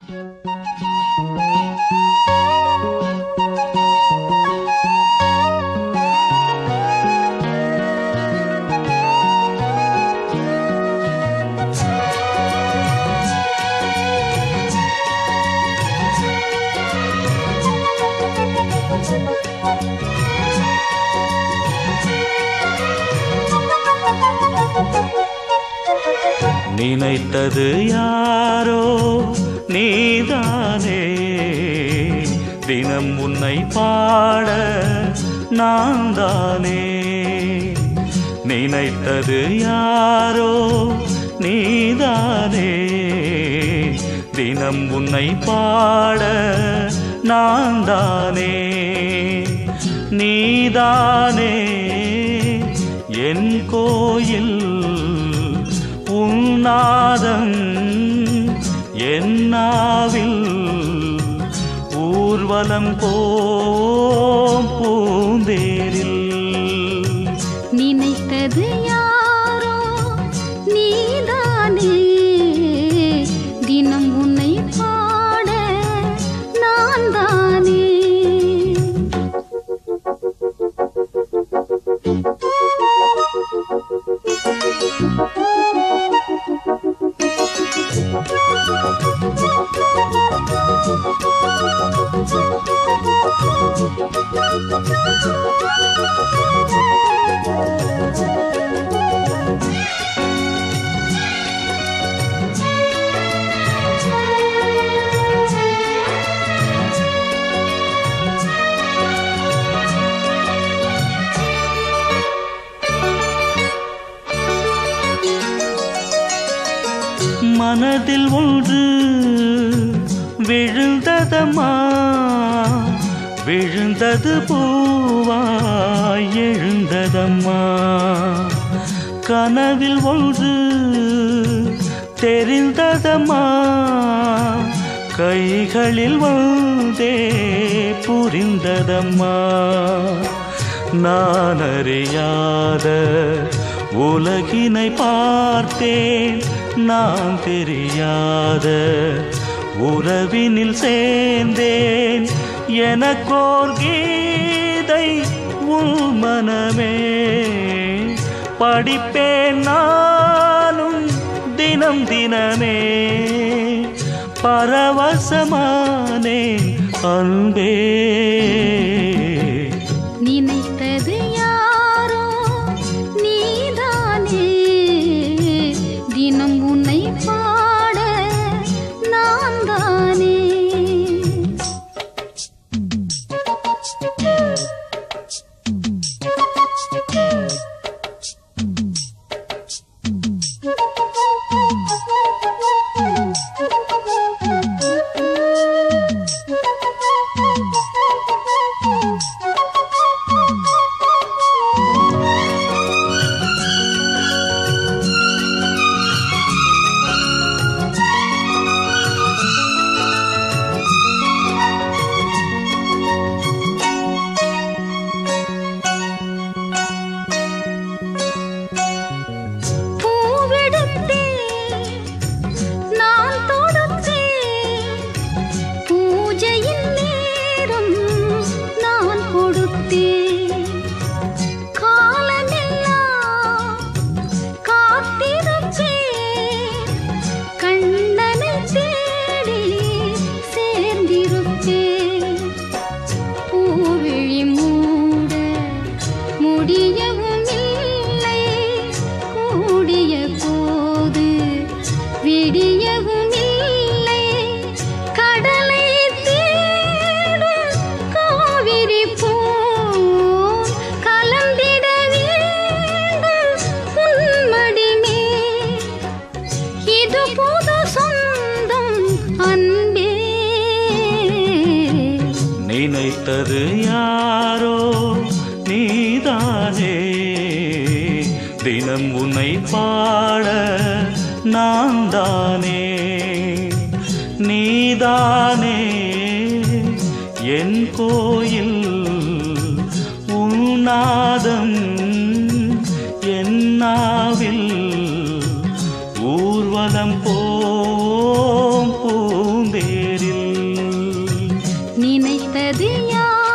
நினைத்தது யாரோ நீதானே தினம் உன்னை பாட நான் தானே நினைத்தது யாரோ நீதானே தினம் உன்னை பாட நான் தானே நீதானே என் கோயில் உன்னாதம் என்னாவில் ஊர்வலம் போம் பூந்தேரில் நினைத்தது யாரோ நீதானே தினம் உன்னை பாட நான் தானே மனதில் ஒன்று விழுந்ததம்மா விழுந்தது பூவாய் எழுந்ததம்மா கனவில் ஒன்று தெரிந்ததம்மா கைகளில் வந்தே புரிந்ததம்மா நான் அறியாத உலகினை பார்த்தேன் நான் தெரியாத உறவினில் சேர்ந்தேன் எனக்கோர் கீதை உள் மனமே படிப்பேன் நானும் தினம் தினமே பரவசமானேன் அன்பே நினைத்தது யாரோ நீதானே தினம் உன்னை பாட நான் தானே பூவெடுத்தேன் நான் தொடுத்தேன் பூஜையின் நேரம் நான் கொடுத்தேன் காலமெல்லாம் காத்திருப்பேன் கண்ணனை தேடி சேர்ந்திருப்பேன் பூவிழி மூட முடியவும் இல்லை கூடிய போது விடியவும் இல்லை கடலை தேடும் காவிரி போல் கலந்திட வேண்டும் உன்மடி மேல் இது புது சொந்தம் அன்பே நினைத்தது யாரோ நீதானே தினம் உன்னை பாட நான் தானே நீதானே என் கோயில் உன்னாதம் என்னாவில் ஊர்வலம் போம் பூந்தே வந்தது யார்